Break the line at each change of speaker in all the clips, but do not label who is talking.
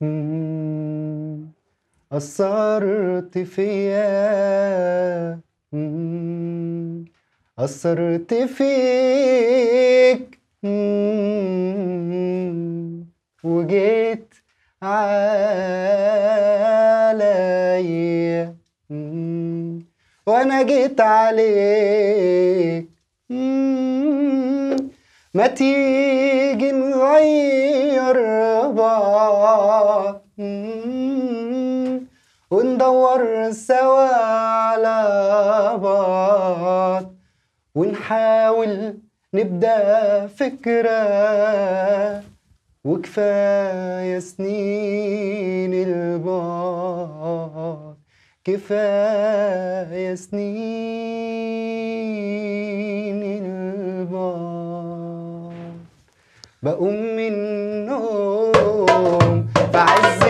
مم. أثرت فيا مم. أثرت فيك مم. وجيت عليا مم. وأنا جيت عليك مم. ما تيجي نغير بعض مم. وندور سوا على بعض ونحاول نبدأ فكرة وكفاية سنين البعد كفاية سنين البعد بقوم من النوم في عز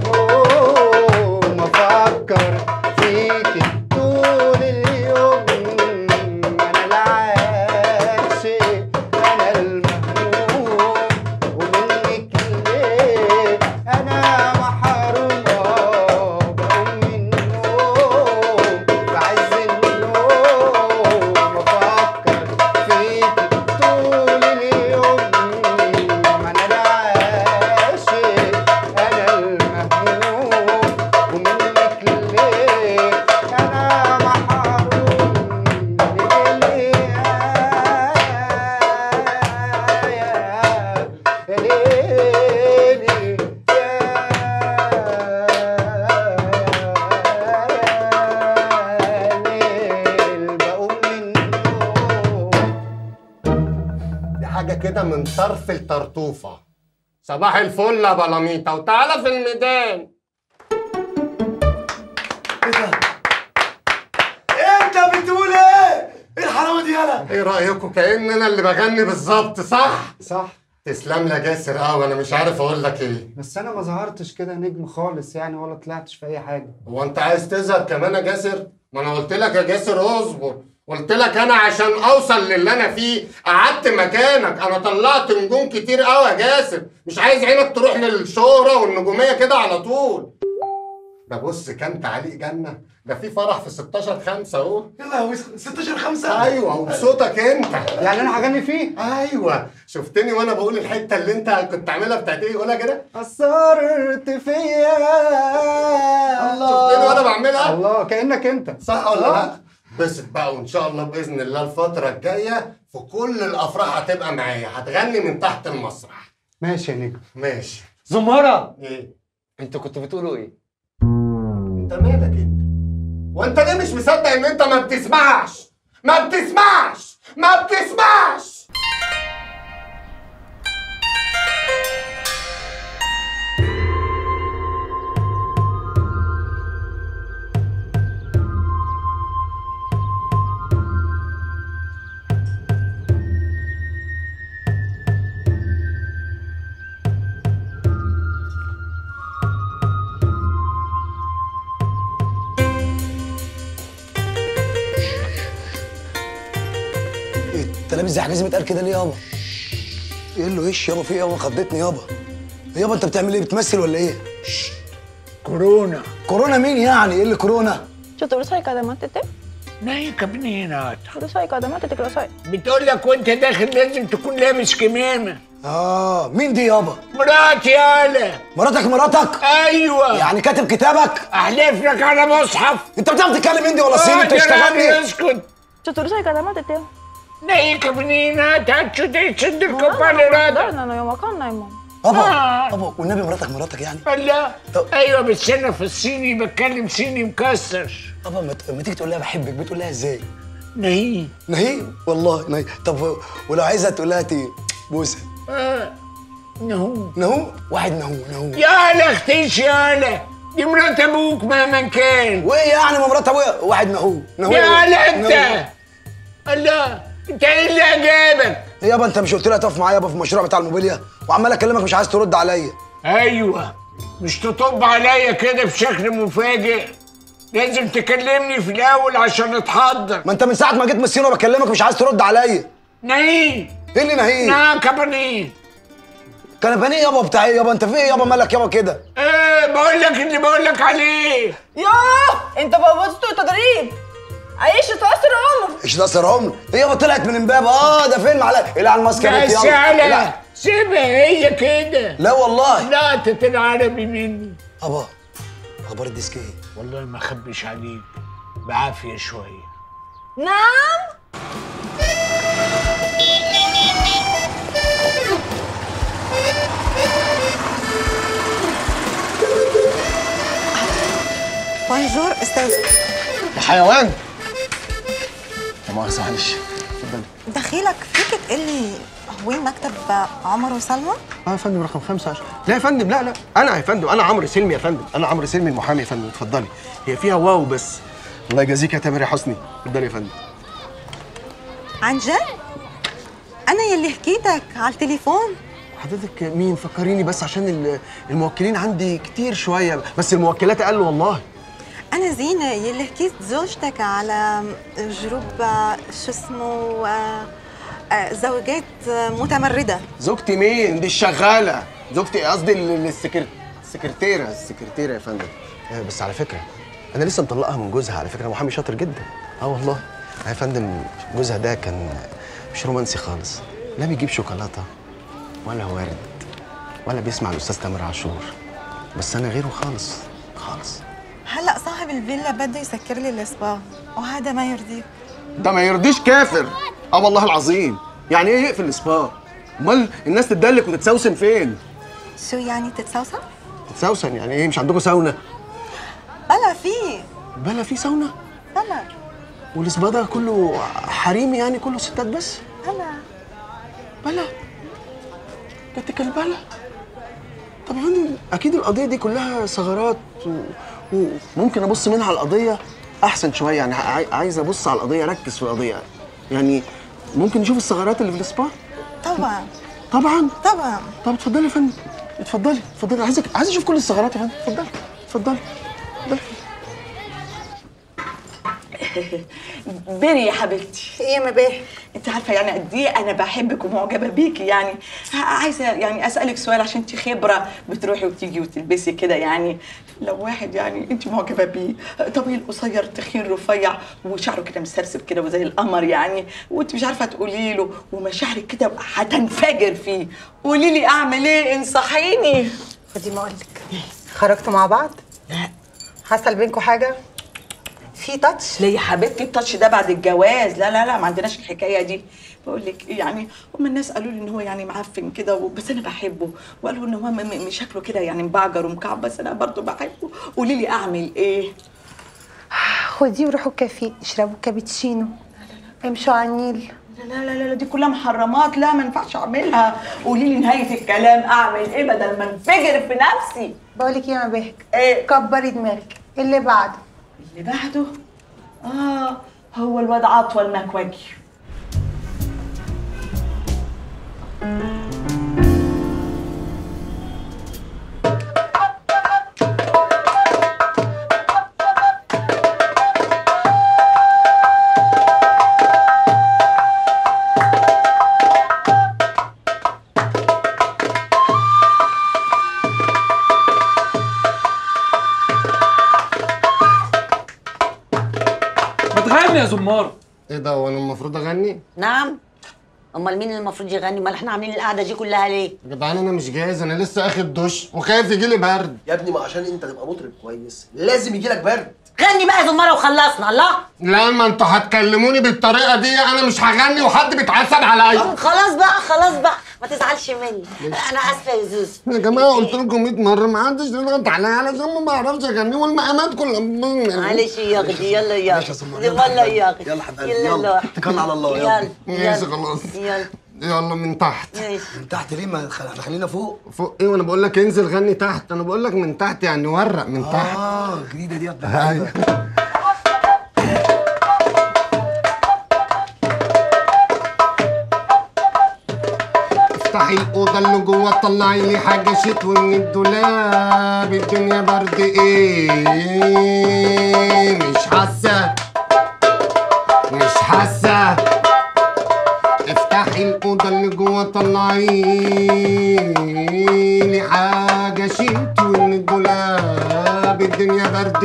النوم افكر فيك طول اليوم انا العاشق انا المهموم ومنك ليه انا محروم آه، بقوم من النوم في عز النوم افكر فيك طول اليوم ما انا العاشق انا المهموم ومنك ليه انا محروم ليه يا ليلي يا ليل بقوم من النوم
دي حاجة كده من طرف الطرطوفة صباح الفل يا بلاميطة وتعالى في الميدان
انت بتقول ايه؟ ايه الحلاوه دي يالا؟
ايه رأيكم كأن انا اللي بغني بالظبط صح؟
صح
تسلم لي يا جاسر قوي انا مش عارف اقول لك ايه
بس انا ما ظهرتش كده نجم خالص يعني ولا طلعتش في اي حاجه
هو انت عايز تظهر كمان يا جاسر؟ ما انا قلت لك يا جاسر اصبر قلت لك انا عشان اوصل للي انا فيه قعدت مكانك انا طلعت نجوم كتير قوي يا جاسر مش عايز عينك تروح للشهرة والنجومية كده على طول ده بص كام تعليق جنة ده في فرح في 16 5 اهو
يلا يا وسخ 16 5
ايوه وبصوتك انت
يعني انا هغني فيه
ايوه شفتني وانا بقول الحته اللي انت كنت عاملها بتاعت ايه قولها كده
اثرت فيا الله
شفتني وانا بعملها
الله كانك انت
صح ولا
آه.
لا بس بقى وان شاء الله باذن الله الفتره الجايه في كل الافراح هتبقى معايا هتغني من تحت المسرح
ماشي يا نجم
ماشي
زمارة
ايه
انتوا كنتوا بتقولوا ايه؟
انت مالك انت وانت ليه مش مصدق ان انت ما بتسمعش ما بتسمعش ما بتسمعش
إيه، انت لابس زي حاجه اتقال كده ليه يابا؟ ايه اللي وش يابا في ايه يابا خضتني يابا يابا انت بتعمل ايه بتمثل ولا ايه؟
كورونا
كورونا مين يعني؟ ايه اللي كورونا؟
ちょっとうるさいから待ってて。
ناي كابنينات
うるさいから待っててください。
بتقول لك وانت داخل لازم تكون لابس كمامه
اه مين دي يابا؟
مراتي يالا
مراتك مراتك؟
ايوه
يعني كاتب كتابك؟
احلف لك على مصحف
انت بتعرف تتكلم هندي ولا صيني انت
آه، يا
اشتغلني؟
راجل اسكت
ちょっとうるさいから待っててよ。
ناي كابنينات هتشد تشد
誰
الكوباليرات
なのよわかんないもん。
بابا
آه.
بابا والنبي مراتك مراتك يعني؟
لا
طب-
ايوه بس انا في الصيني بتكلم صيني مكسر
بابا ما ت- ما تيجي تقول لها بحبك بتقول لها ازاي؟
نهي
نهي والله نهي طب ولو عايزها تقول لها تي بوسه
آه. نهو
نهو واحد نهو نهو
يالا اختيش يالا دي مرات ابوك مهما كان
وايه يعني ما مرات ابويا واحد نهو نهو
يالا
نهو.
انت الله انت ايه اللي عجبك
يابا انت مش قلت لها تقف معايا يابا في المشروع بتاع الموبيليا وعمال اكلمك مش عايز ترد عليا
ايوه مش تطب عليا كده بشكل مفاجئ لازم تكلمني في الاول عشان اتحضر
ما انت من ساعه ما جيت من الصين وبكلمك مش عايز ترد عليا
نهي
ايه اللي نهي
نعم كبرني
كان بانيه يابا بتاع ايه يابا انت في ايه يابا مالك يابا كده
ايه بقول لك اللي بقول لك عليه
ياه انت بوظت التدريب عيش تأثر عمر
ايش ده سر عمر ايه يابا طلعت من امبابه اه ده فيلم على ايه على الماسكه
يا
بنت يلا
سهلة
لا.
سيبها هي كده
لا والله
لا تتعربي مني
ابا اخبار الديسك ايه
والله ما اخبيش عليك بعافية شوية
نعم
بونجور استاذ
حيوان لا مؤاخذه معلش
دخيلك فيك تقول لي وين مكتب عمر وسلمى؟
اه يا فندم رقم 15 لا يا فندم لا لا انا يا فندم انا عمرو سلمي يا فندم انا عمرو سلمي المحامي يا فندم اتفضلي هي فيها واو بس الله يجازيك يا تامر يا حسني اتفضلي يا فندم
عن جد؟ أنا يلي حكيتك على التليفون
حضرتك مين فكريني بس عشان ال- الموكلين عندي كتير شويه بس الموكلات اقل والله
أنا زينة يلي حكيت زوجتك على جروب آه، شو اسمه آه، آه، زوجات آه، متمردة
زوجتي مين دي الشغاله زوجتي قصدي ال- السكر... السكرتيره السكرتيره يا فندم آه، بس على فكره انا لسه مطلقها من جوزها على فكره محامي شاطر جدا اه والله يا فندم جوزها ده كان مش رومانسي خالص لا بيجيب شوكولاته ولا وارد ولا بيسمع الاستاذ تامر عاشور بس انا غيره خالص خالص
هلا صاحب الفيلا بده يسكر لي السبا وهذا ما يرضيك
ده ما يرضيش كافر اه والله العظيم يعني ايه يقفل السبا امال الناس تتدلك وتتسوسن فين
شو يعني تتسوسن؟
تتسوسن يعني ايه مش عندكم ساونا
بلا في
بلا في ساونا
بلا
والسبا ده كله حريم يعني كله ستات بس
بلا
بلا جاتك البلا طب يا فندم اكيد القضيه دي كلها ثغرات و- وممكن ابص منها على القضيه احسن شويه يعني عاي- عايز ابص على القضيه اركز في القضيه يعني ممكن نشوف الثغرات اللي في السبا
طبعا
طبعا
طبعا
طب اتفضلي يا فندم اتفضلي اتفضلي عايزك عايز اشوف كل الثغرات يا فندم اتفضلي اتفضلي اتفضلي
بيري يا حبيبتي
ايه ما بيه
انت عارفه يعني قد ايه انا بحبك ومعجبه بيكي يعني ع- عايزه يعني اسالك سؤال عشان انت خبره بتروحي وتيجي وتلبسي كده يعني لو واحد يعني انت معجبه بيه طويل قصير تخين رفيع وشعره كده مسرسب كده وزي القمر يعني وانت مش عارفه تقولي له ومشاعرك كده هتنفجر فيه قولي لي اعمل ايه انصحيني
خدي ما اقولك خرجتوا مع بعض؟
لا
حصل بينكم حاجة؟ في تاتش؟
ليه يا حبيبتي التاتش ده بعد الجواز لا لا لا ما عندناش الحكايه دي بقول لك إيه يعني هم الناس قالوا لي ان هو يعني معفن كده و- بس انا بحبه وقالوا ان هو م- م- شكله كده يعني مبعجر ومكعب بس انا برضه بحبه قولي لي اعمل ايه
خديه وروحوا الكافيه اشربوا كابتشينو امشوا على النيل
لا لا لا لا دي كلها محرمات لا ما ينفعش اعملها قولي لي نهايه الكلام اعمل ايه بدل ما انفجر في نفسي
بقولك ايه يا مباهج
ايه
كبري دماغك اللي بعده
اللي بعده اه هو الواد عطوه المكواجي
ما تغني يا زمار
ايه ده وانا المفروض اغني؟
نعم امال مين اللي المفروض يغني امال احنا عاملين القعده دي كلها ليه
يا جدعان انا مش جاهز انا لسه اخد دش وخايف يجي لي برد
يا ابني ما عشان انت تبقى مطرب كويس لازم يجي لك برد
غني بقى يا زماره وخلصنا الله
لا ما انتوا هتكلموني بالطريقه دي انا مش هغني وحد بيتعصب عليا
خلاص بقى خلاص بقى ما تزعلش مني انا اسفه يا زوزو
يا جماعه قلت لكم 100 مره ما حدش يضغط عليا علشان ما بعرفش اغني والمقامات كلها
معلش يا اختي يلا يا
ماشي يا
اختي
سمر،
يلا يا اختي
يلا حبيبي
يلا
يلا
يلا.
اتكلنا على الله يلا
يلا
ماشي
يلا.
خلاص
يلا
يلا من تحت
ماشي
من تحت ليه ما خل- احنا خلينا فوق
فوق ايه وانا بقول لك انزل غني تحت انا بقول لك من تحت يعني ورق من تحت
اه الجديده دي
ايوه افتحي الاوضه اللي جوه طلعي لي حاجه شتوي من الدولاب الدنيا برد ايه مش حاسه مش حاسه افتحي الاوضه اللي جوه طلعي الدولاب الدنيا برد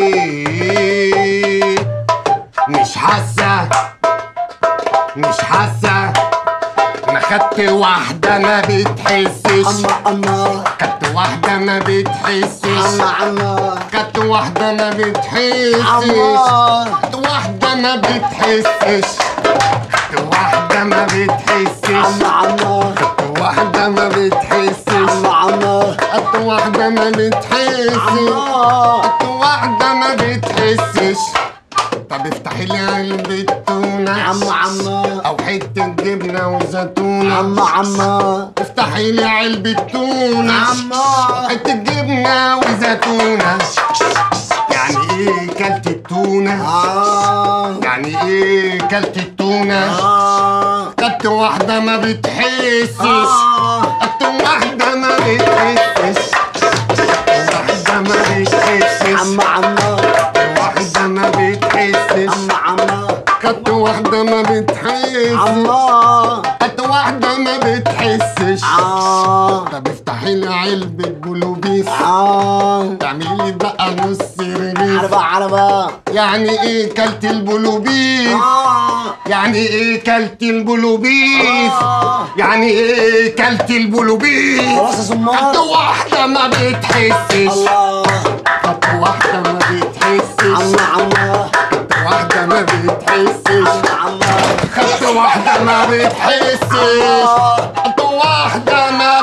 ايه مش حاسه مش حاسه انا خدت واحده ما بتحسش اما اما خدت واحده ما بتحسش اما اما خدت واحده ما بتحسش خدت واحده ما بتحسش خدت واحده ما بتحسش اما اما خدت واحده ما بتحسش اما اما خدت واحده ما بتحسش خدت واحده ما بتحسش طب افتحي لي علبة تونة عم عم أو حتة جبنة وزيتونة عم عم افتحي لي علبة تونة عم حتة جبنة وزيتونة يعني ايه كلت التونة؟ آه يعني ايه كلت التونة؟ آه كلت واحدة ما بتحسش آه كلت واحدة ما بتحسش واحدة ما بتحسش عم عم واحدة ما بتحسش عم عم كنت واحدة ما بتحسش عم كنت واحدة ما بتحسش اه طب افتحي لي علبة بلوبيس اه تعملي لي بقى نص رغيف عربة عربة يعني ايه كلت البلوبيس اه يعني ايه كلت البلوبيس يعني ايه كلت البلوبيس خلاص يا زمار كنت واحدة ما بتحسش الله كنت واحدة ما بتحسش عم عم كنت واحدة ما بتحسش عم خدت واحدة ما بتحسش خدت واحدة ما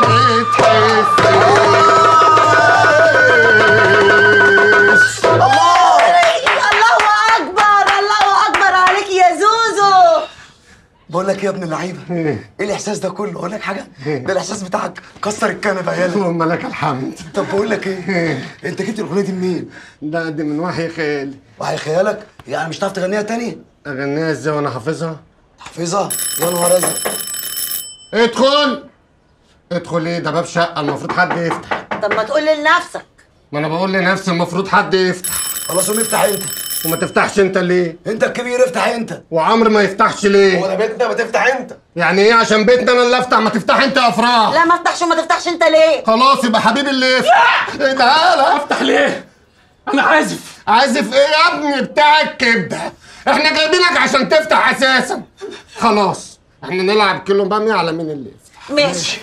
بتحسش
الله اكبر الله اكبر عليك يا زوزو
بقول لك إيه يا ابن اللعيبه ايه الاحساس ده كله اقول لك حاجه ده الاحساس بتاعك كسر الكنبه يالا
اللهم لك الحمد
طب بقول لك ايه انت جبت الاغنيه دي منين
ده دي من وحي خيالي
وحي خيالك يعني مش هتعرف تغنيها تاني
اغنيها ازاي وانا حافظها
حافظها يا نهار ازرق
ادخل ادخل ايه ده باب شقه المفروض حد يفتح
طب ما تقول لنفسك
ما انا بقول لنفسي المفروض حد يفتح
خلاص قوم افتح انت
وما تفتحش انت ليه
انت الكبير افتح انت
وعمرو ما يفتحش ليه
هو ده بيتنا ما تفتح انت
يعني ايه عشان بيتنا انا اللي افتح ما تفتح انت يا افراح
لا ما افتحش وما تفتحش انت ليه
خلاص يبقى حبيبي اللي يفتح ايه ده لا
افتح ليه انا عازف
عازف ايه يا ابني بتاع الكبده احنا جايبينك عشان تفتح اساسا خلاص احنا نلعب كيلو باميه على مين اللي يفتح
ماشي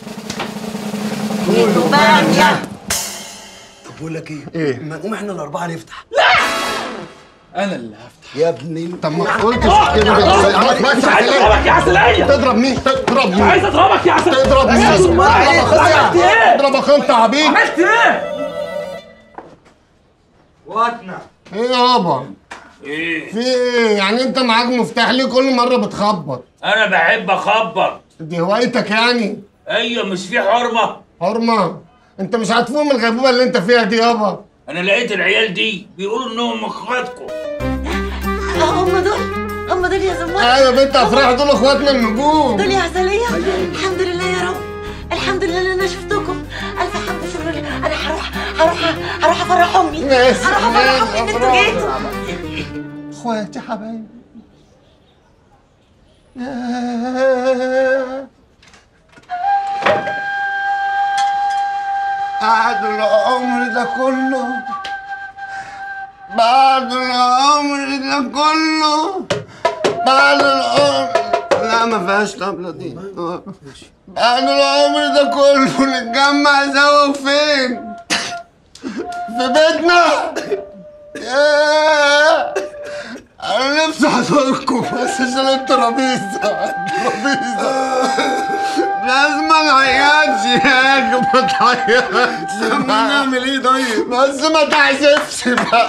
كيلو بامية
طب بقول لك ايه
ايه
ما نقوم احنا الاربعه نفتح
انا اللي هفتح
يا ابني
طب ما قلتش
آه،
كده
آه،
خلاص بس
مش عايز
عسلية.
اضربك يا عسلية
تضرب مين تضرب مين
عايز اضربك يا عسلية
تضرب مين
يا زمار،
تضرب
عملت
اخوك
ايه؟
تضرب اخوك انت عبيط
عملت ايه؟
وقتنا
ايه يابا
ايه
في ايه يعني انت معاك مفتاح ليه كل مره بتخبط
انا بحب اخبط
دي هوايتك يعني
ايوه مش في حرمه
حرمه انت مش هتفهم الغيبوبه اللي انت فيها دي يابا
انا لقيت العيال دي بيقولوا انهم اخواتكم
هم دول هم دول يا زمار
ايوه يا بنت افراح دول اخواتنا النجوم
دول يا عسلية الحمد لله يا رب الحمد لله ان انا شفتكم الف حمد شكر لله انا هروح هروح هروح افرح امي
ماشي،
هروح افرح امي ان
ماشي،
انتوا جيتوا
اخواتي حبايبي ياه. بعد العمر ده كله بعد العمر ده كله بعد العمر لا ما فيهاش طبلة دي آه. بعد العمر ده كله نتجمع سوا فين؟ في بيتنا ياه. انا نفسي احضركم بس عشان الترابيزه الترابيزه لازم ما تعيطش يا اخي ما تعيطش
نعمل ايه طيب
بس ما تعزفش بقى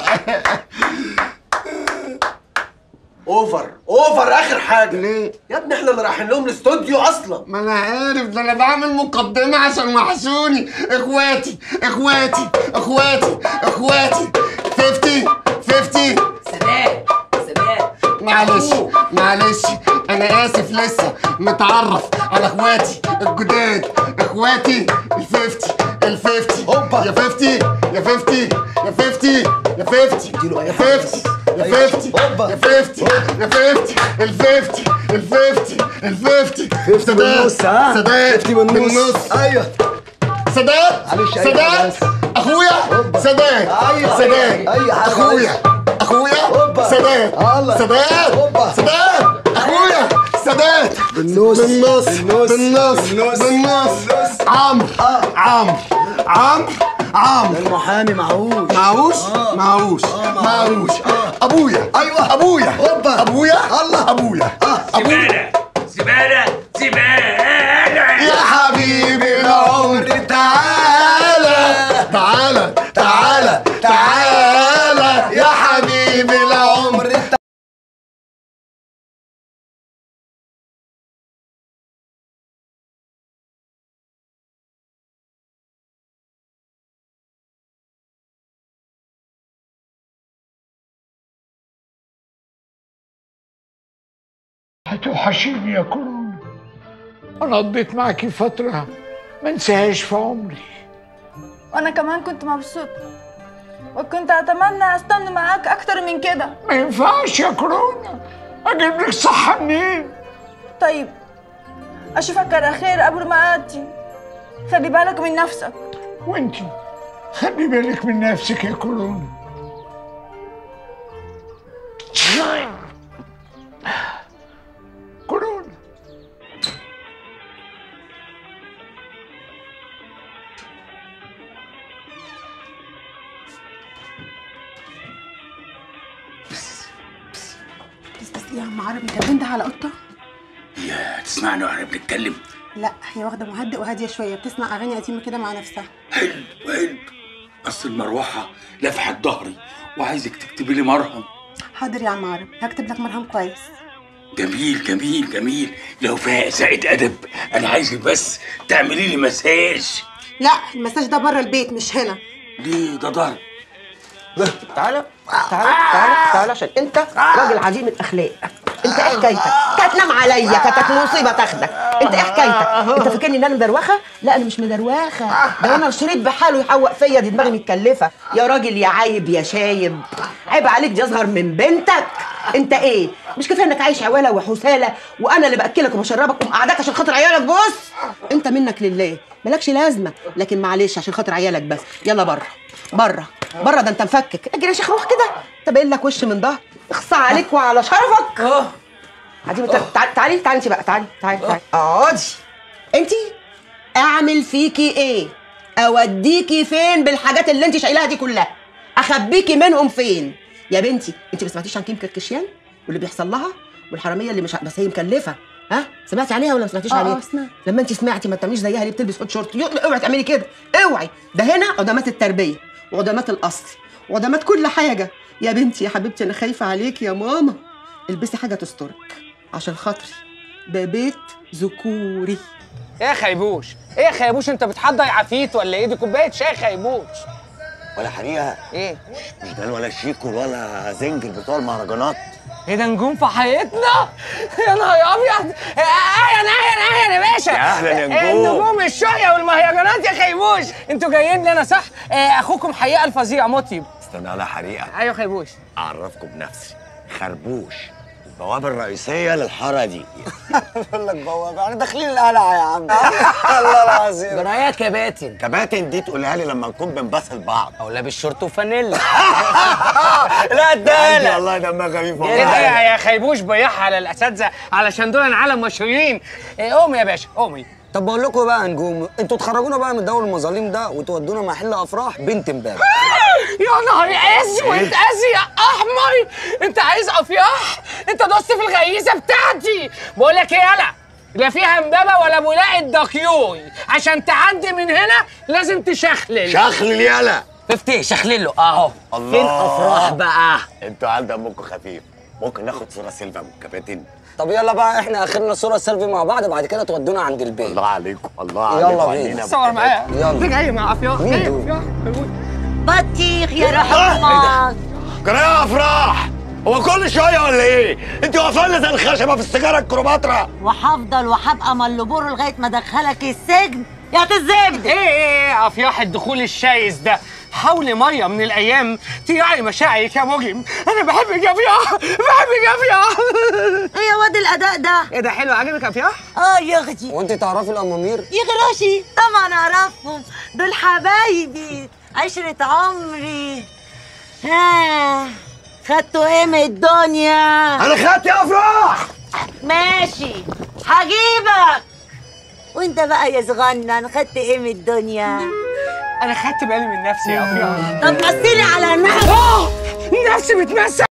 اوفر اوفر اخر حاجه
ليه؟
يا ابني احنا اللي رايحين لهم الاستوديو اصلا
ما انا عارف ده انا بعمل مقدمه عشان وحشوني اخواتي اخواتي اخواتي اخواتي 50 50
سلام سلام
معلش معلش انا اسف لسه متعرف على اخواتي الجداد اخواتي الفيفتي الفيفتي
هوبا.
يا فيفتي يا فيفتي يا فيفتي يا فيفتي
اديله أي
يا
حاجة
فيفتي يا
أيوة.
فيفتي
هوبا.
يا فيفتي يا فيفتي الفيفتي الفيفتي الفيفتي
فيفتي بالنص ها
سداد
فيفتي بالنص ايوه
سادات
معلش، أي
سادات
حاجة بس.
اخويا سادات
أي
سادات
حاجة، أي حاجة
اخويا اخويا
هوبا.
سادات
الله.
سادات
هوبا.
سادات اخويا سادات
بالنص
بالنص
بالنص
بالنص
بالنص.
بالنص عمرو عمرو عمرو عمرو
المحامي معهوش
معهوش معهوش معهوش ابويا
أيوة.
ابويا
هوبا.
ابويا
الله.
ابويا ابويا
زبالة زبالة زبالة
يا حبيبي العمر تعالى تعالى تعالى تعالى يا حبيبي العمر
هتوحشيني يا كورونا انا قضيت معاكي فتره ما انساهاش في عمري
وانا كمان كنت مبسوطة وكنت اتمنى استنى معاك اكتر من كده
ما ينفعش يا كورونا اجيب لك صحه منين
طيب اشوفك على خير قبل ما اتي خلي بالك من نفسك
وانتي خلي بالك من نفسك يا كورونا كورونا
بس بس يا عم عربي انت بتنده على قطه
يا تسمعنا واحنا بنتكلم
لا هي واخده مهدئ وهاديه شويه بتسمع اغاني قديمه كده مع نفسها
حلو حلو اصل المروحة لفحت ظهري وعايزك تكتبي لي مرهم
حاضر يا عم عربي هكتب لك مرهم كويس
جميل جميل جميل لو فيها إساءة أدب أنا عايزك بس تعملي لي مساج
لا المساج ده بره البيت مش هنا
ليه ده ضرب
تعالى تعالى تعالى تعالى عشان انت راجل عديم الاخلاق انت ايه حكايتك؟ كانت تنام عليا كانت مصيبه تاخدك انت ايه حكايتك؟ انت فاكرني ان انا مدروخه؟ لا انا مش مدروخه ده انا شريط بحاله يحوق فيا دي دماغي متكلفه يا راجل يا عايب يا شايب عيب عليك دي اصغر من بنتك انت ايه؟ مش كفايه انك عايش عواله وحساله وانا اللي باكلك وبشربك ومقعدك عشان خاطر عيالك بص انت منك لله مالكش لازمه لكن معلش عشان خاطر عيالك بس يلا بره بره بره ده انت مفكك اجري يا شيخ روح كده انت باين لك وش من ظهر اخصى عليك وعلى شرفك اه عادي تعالي تعالي تعالي انت بقى تعالي تعالي تعالي اقعدي انت اعمل فيكي ايه اوديكي فين بالحاجات اللي انت شايلاها دي كلها اخبيكي منهم فين يا بنتي انت ما سمعتيش عن كيم كركشيان واللي بيحصل لها والحراميه اللي مش بس هي مكلفه ها سمعتي عليها ولا ما سمعتيش
اه،
عليها
اه، سمعت.
لما انت سمعتي ما تعمليش زيها ليه بتلبس هوت شورت يو- اوعي تعملي كده اوعي ده هنا عدمات التربيه وعدمات الاصل وعدمات كل حاجه يا بنتي يا حبيبتي انا خايفه عليكي يا ماما البسي حاجه تسترك عشان خاطري ده بيت ذكوري
ايه يا خيبوش ايه يا خيبوش انت بتحضر عفيت ولا ايه دي كوبايه شاي خيبوش
ولا حقيقة
ايه
مش ده ولا شيكو ولا زنجر بتوع المهرجانات
ايه ده نجوم في حياتنا يا نهار ابيض اهلا اهلا اهلا يا باشا
يا أهلاً يا
إيه
نجوم.
النجوم الشقية والمهرجانات يا خيبوش انتوا جايين لي انا صح آه، اخوكم حقيقه الفظيع مطيب
استنى على حريقة
ايوه خيبوش
أعرفكم بنفسي خربوش البوابة الرئيسية للحارة دي
بقول لك بوابه احنا داخلين القلعه يا عم الله العظيم
جرايه كباتن كباتن دي تقولها لي لما نكون بنباسل بعض
او لابس شورت وفانيلا
لا ده والله دمها خفيف
ايه ده يا يا خيبوش بيح على الاساتذه علشان دول عالم مشهورين إيه، قومي يا باشا قومي
طب بقول لكم بقى يا نجوم انتوا تخرجونا بقى من دور المظالم ده وتودونا محل افراح بنت امبارح
يا نهار اسود ازي يا احمر انت عايز افياح انت دوست في الغيزه بتاعتي بقول لك ايه يالا لا فيها امبابه ولا ملاقي الدكيوي عشان تعدي من هنا لازم تشخلل
شخلل يالا
افتي شخلله اهو
الله
فين افراح بقى
انتوا عيال دمكم خفيف ممكن ناخد صورة سيلفا من الكباتن
طب يلا بقى احنا اخرنا صوره سيلفي مع بعض بعد كده تودونا عند البيت
الله عليكم الله عليكم
يلا
علينا
بينا
صور معايا
يلا.
انت جاي مع افياح
مين
جاي
دول؟
أفياح.
بطيخ يا
آه،
رحمة
جرايه افراح هو كل شويه ولا ايه؟ انت واقفه لنا زي الخشبه في السيجاره الكروباترا
وهفضل وهبقى ملبور لغايه ما ادخلك السجن يا تزبد
ايه ايه ايه افياح الدخول الشايز ده حاول ميه من الايام تراعي مشاعرك يا مجرم انا بحبك يا افياح بحبك يا افياح
ايه يا واد الاداء ده
ايه ده حلو عجبك يا افياح
اه يا اختي
وانت تعرفي الامامير
يا غراشي طبعا اعرفهم دول حبايبي عشرة عمري ها خدتوا ايه من الدنيا
انا خدت يا افراح
ماشي هجيبك وانت بقى يا صغنن خدت ايه من الدنيا
انا خدت بالي من نفسي يا افياح
طب مثلي على نفسك
نفسي بتمثل